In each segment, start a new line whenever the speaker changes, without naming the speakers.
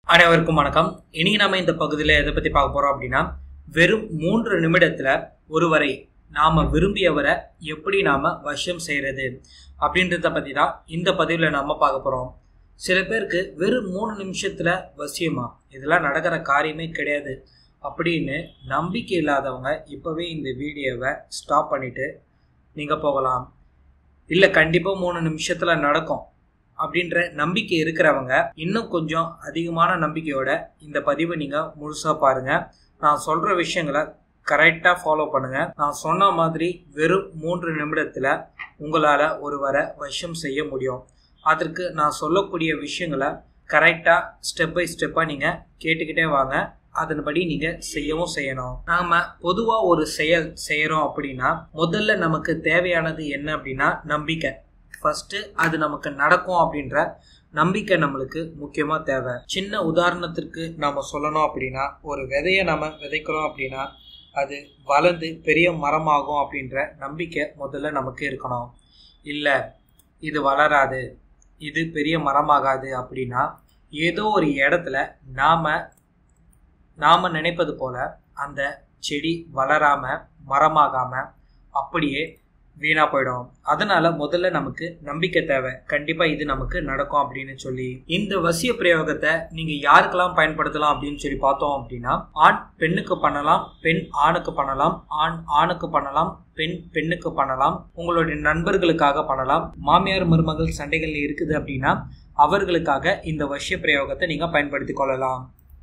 அனைவருக்கும் வணக்கம் இன்னைக்கு நாம இந்த பகுதியில் எதை பத்தி பார்க்க போறோம் அப்படின்னா வெறும் மூன்று நிமிடத்துல ஒருவரை நாம விரும்பியவரை எப்படி நாம வசியம் செய்யறது அப்படின்றத பத்தி தான் இந்த பதிவில் நாம பார்க்க போறோம் சில பேருக்கு வெறும் மூணு நிமிஷத்துல வசியமா இதெல்லாம் நடக்கிற காரியமே கிடையாது அப்படின்னு நம்பிக்கை இல்லாதவங்க இப்பவே இந்த வீடியோவை ஸ்டாப் பண்ணிட்டு நீங்க போகலாம் இல்லை கண்டிப்பாக மூணு நிமிஷத்துல நடக்கும் அப்படின்ற நம்பிக்கை இருக்கிறவங்க இன்னும் கொஞ்சம் அதிகமான நம்பிக்கையோட இந்த பதிவை நீங்கள் முழுசாக பாருங்க நான் சொல்கிற விஷயங்களை கரெக்டாக ஃபாலோ பண்ணுங்க நான் சொன்ன மாதிரி வெறும் மூன்று நிமிடத்தில் உங்களால் ஒருவரை வசம் செய்ய முடியும் அதற்கு நான் சொல்லக்கூடிய விஷயங்களை கரெக்டாக ஸ்டெப் பை ஸ்டெப்பாக நீங்கள் கேட்டுக்கிட்டே வாங்க அதன்படி நீங்கள் செய்யவும் செய்யணும் நாம் பொதுவாக ஒரு செயல் செய்கிறோம் அப்படின்னா முதல்ல நமக்கு தேவையானது என்ன அப்படின்னா நம்பிக்கை ஃபஸ்ட்டு அது நமக்கு நடக்கும் அப்படின்ற நம்பிக்கை நம்மளுக்கு முக்கியமாக தேவை சின்ன உதாரணத்திற்கு நாம் சொல்லணும் அப்படின்னா ஒரு விதையை நம்ம விதைக்கிறோம் அப்படின்னா அது வளர்ந்து பெரிய மரமாகும் அப்படின்ற நம்பிக்கை முதல்ல நமக்கு இருக்கணும் இல்லை இது வளராது இது பெரிய மரமாகாது அப்படின்னா ஏதோ ஒரு இடத்துல நாம் நாம் நினைப்பது போல அந்த செடி வளராம மரமாகாம அப்படியே வீணா போயிடும் அதனால முதல்ல நமக்கு நம்பிக்கை தேவை கண்டிப்பா இது நமக்கு நடக்கும் அப்படின்னு சொல்லி இந்த வசிய பிரயோகத்தை நீங்க யாருக்கெல்லாம் பயன்படுத்தலாம் அப்படின்னு சொல்லி பார்த்தோம் அப்படின்னா ஆண் பெண்ணுக்கு பண்ணலாம் பெண் ஆணுக்கு பண்ணலாம் ஆண் ஆணுக்கு பண்ணலாம் பெண் பெண்ணுக்கு பண்ணலாம் உங்களுடைய நண்பர்களுக்காக பண்ணலாம் மாமியார் மருமகள் சண்டைகள் இருக்குது அப்படின்னா அவர்களுக்காக இந்த வசிய பிரயோகத்தை நீங்க பயன்படுத்தி கொள்ளலாம்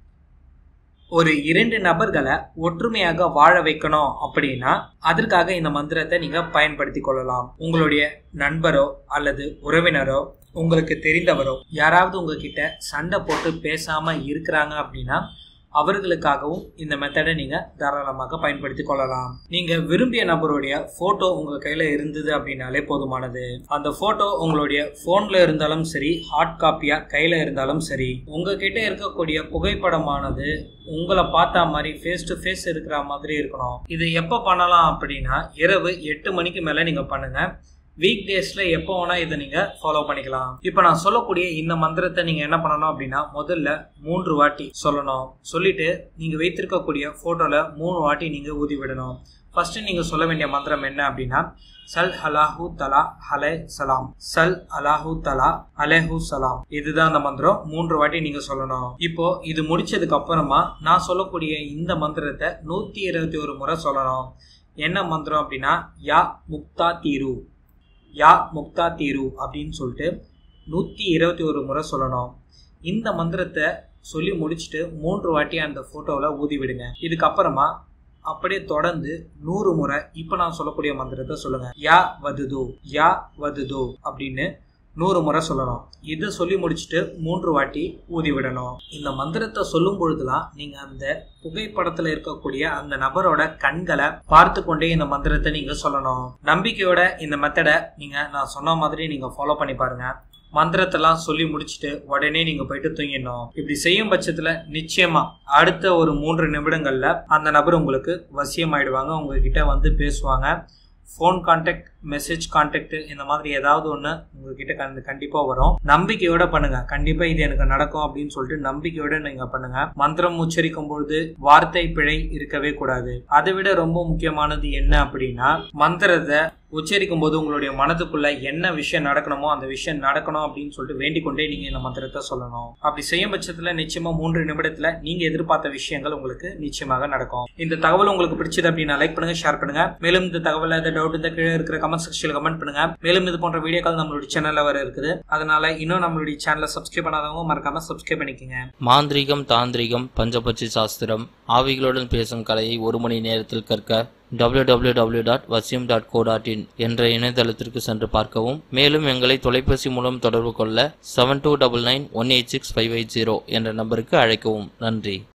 ஒரு இரண்டு நபர்களை ஒற்றுமையாக வாழ வைக்கணும் அப்படின்னா அதற்காக இந்த மந்திரத்தை நீங்க பயன்படுத்தி கொள்ளலாம் உங்களுடைய நண்பரோ அல்லது உறவினரோ உங்களுக்கு தெரிந்தவரோ யாராவது உங்ககிட்ட சண்டை போட்டு பேசாம இருக்கிறாங்க அப்படின்னா அவர்களுக்காகவும் இந்த மெத்தடை நீங்க தாராளமாக பயன்படுத்தி கொள்ளலாம் நீங்க விரும்பிய நபருடைய போட்டோ உங்க கையில இருந்தது அப்படின்னாலே போதுமானது அந்த போட்டோ உங்களுடைய போன்ல இருந்தாலும் சரி ஹார்ட் காப்பியா கையில இருந்தாலும் சரி உங்ககிட்ட இருக்கக்கூடிய புகைப்படமானது உங்களை பார்த்த மாதிரி ஃபேஸ் டு ஃபேஸ் இருக்கிற மாதிரி இருக்கணும் இது எப்போ பண்ணலாம் அப்படின்னா இரவு எட்டு மணிக்கு மேலே நீங்கள் பண்ணுங்க வீக் டேஸ்ல எப்போ வேணா இதை நீங்க ஃபாலோ பண்ணிக்கலாம் இப்போ நான் சொல்லக்கூடிய இந்த மந்திரத்தை நீங்க என்ன பண்ணணும் அப்படின்னா முதல்ல மூன்று வாட்டி சொல்லணும் சொல்லிட்டு நீங்க வைத்திருக்கக்கூடிய போட்டோல மூணு வாட்டி நீங்க ஊதி விடணும் ஃபர்ஸ்ட் நீங்க சொல்ல வேண்டிய மந்திரம் என்ன அப்படின்னா சல் அலாஹு தலா ஹலே சலாம் சல் அலாஹு தலா அலேஹு சலாம் இதுதான் அந்த மந்திரம் மூன்று வாட்டி நீங்க சொல்லணும் இப்போ இது முடிச்சதுக்கு அப்புறமா நான் சொல்லக்கூடிய இந்த மந்திரத்தை நூத்தி இருபத்தி ஒரு முறை சொல்லணும் என்ன மந்திரம் அப்படின்னா யா முக்தா தீரு யா முக்தா தீரு அப்படின்னு சொல்லிட்டு நூற்றி இருபத்தி ஒரு முறை சொல்லணும் இந்த மந்திரத்தை சொல்லி முடிச்சுட்டு மூன்று வாட்டி அந்த ஃபோட்டோவில் ஊதி விடுங்க இதுக்கப்புறமா அப்படியே தொடர்ந்து நூறு முறை இப்போ நான் சொல்லக்கூடிய மந்திரத்தை சொல்லுங்க யா வதுது யா வதுது அப்படின்னு நூறு முறை சொல்லணும் இதை சொல்லி முடிச்சுட்டு மூன்று வாட்டி ஊதி விடணும் இந்த மந்திரத்தை சொல்லும் பொழுதுலாம் நீங்க அந்த புகைப்படத்துல இருக்கக்கூடிய அந்த நபரோட கண்களை பார்த்து கொண்டே இந்த மந்திரத்தை நீங்க சொல்லணும் நம்பிக்கையோட இந்த மெத்தடை நீங்க நான் சொன்ன மாதிரி நீங்க ஃபாலோ பண்ணி பாருங்க மந்திரத்தெல்லாம் சொல்லி முடிச்சுட்டு உடனே நீங்க போயிட்டு தூங்கிடணும் இப்படி செய்யும் பட்சத்துல நிச்சயமா அடுத்த ஒரு மூன்று நிமிடங்கள்ல அந்த நபர் உங்களுக்கு வசியமாயிடுவாங்க உங்ககிட்ட வந்து பேசுவாங்க ஃபோன் கான்டாக்ட் மெசேஜ் கான்டாக்ட் இந்த மாதிரி ஏதாவது ஒன்று உங்ககிட்ட கண் கண்டிப்பாக வரும் நம்பிக்கையோட பண்ணுங்க கண்டிப்பாக இது எனக்கு நடக்கும் அப்படின்னு சொல்லிட்டு நம்பிக்கையோட நீங்கள் பண்ணுங்க மந்திரம் உச்சரிக்கும் பொழுது வார்த்தை பிழை இருக்கவே கூடாது அதை விட ரொம்ப முக்கியமானது என்ன அப்படின்னா மந்திரத்தை உச்சரிக்கும் போது உங்களுடைய மனதுக்குள்ள என்ன விஷயம் நடக்கணுமோ அந்த விஷயம் நடக்கணும் அப்படின்னு சொல்லிட்டு வேண்டிக் கொண்டே நீங்க இந்த மந்திரத்தை சொல்லணும் அப்படி செய்யும் பட்சத்துல நிச்சயமா மூன்று நிமிடத்துல நீங்க எதிர்பார்த்த விஷயங்கள் உங்களுக்கு நிச்சயமாக நடக்கும் இந்த தகவல் உங்களுக்கு பிடிச்சது அப்படின்னா லைக் பண்ணுங்க ஷேர் பண்ணுங்க மேலும் இந்த தகவல் ஏதாவது டவுட் இந்த கீழே இருக்கிற கமெண்ட் செக்ஷன்ல கமெண்ட் பண்ணுங்க மேலும் இது போன்ற வீடியோக்கள் நம்மளுடைய சேனல்ல வர இருக்குது அதனால இன்னும் நம்மளுடைய சேனலை சப்ஸ்கிரைப் பண்ணாதவங்க மறக்காம சப்ஸ்கிரைப் பண்ணிக்கோங்க
மாந்திரீகம் தாந்திரிகம் பஞ்சபட்சி சாஸ்திரம் ஆவிகளுடன் பேசும் கலையை ஒரு மணி நேரத்தில் கற்க www.vasyam.co.in டாட் வசியம் டாட் கோ டாட் இன் என்ற இணையதளத்திற்கு சென்று பார்க்கவும் மேலும் எங்களை தொலைபேசி மூலம் தொடர்பு கொள்ள seven two double nine one eight six five eight zero என்ற நம்பருக்கு அழைக்கவும் நன்றி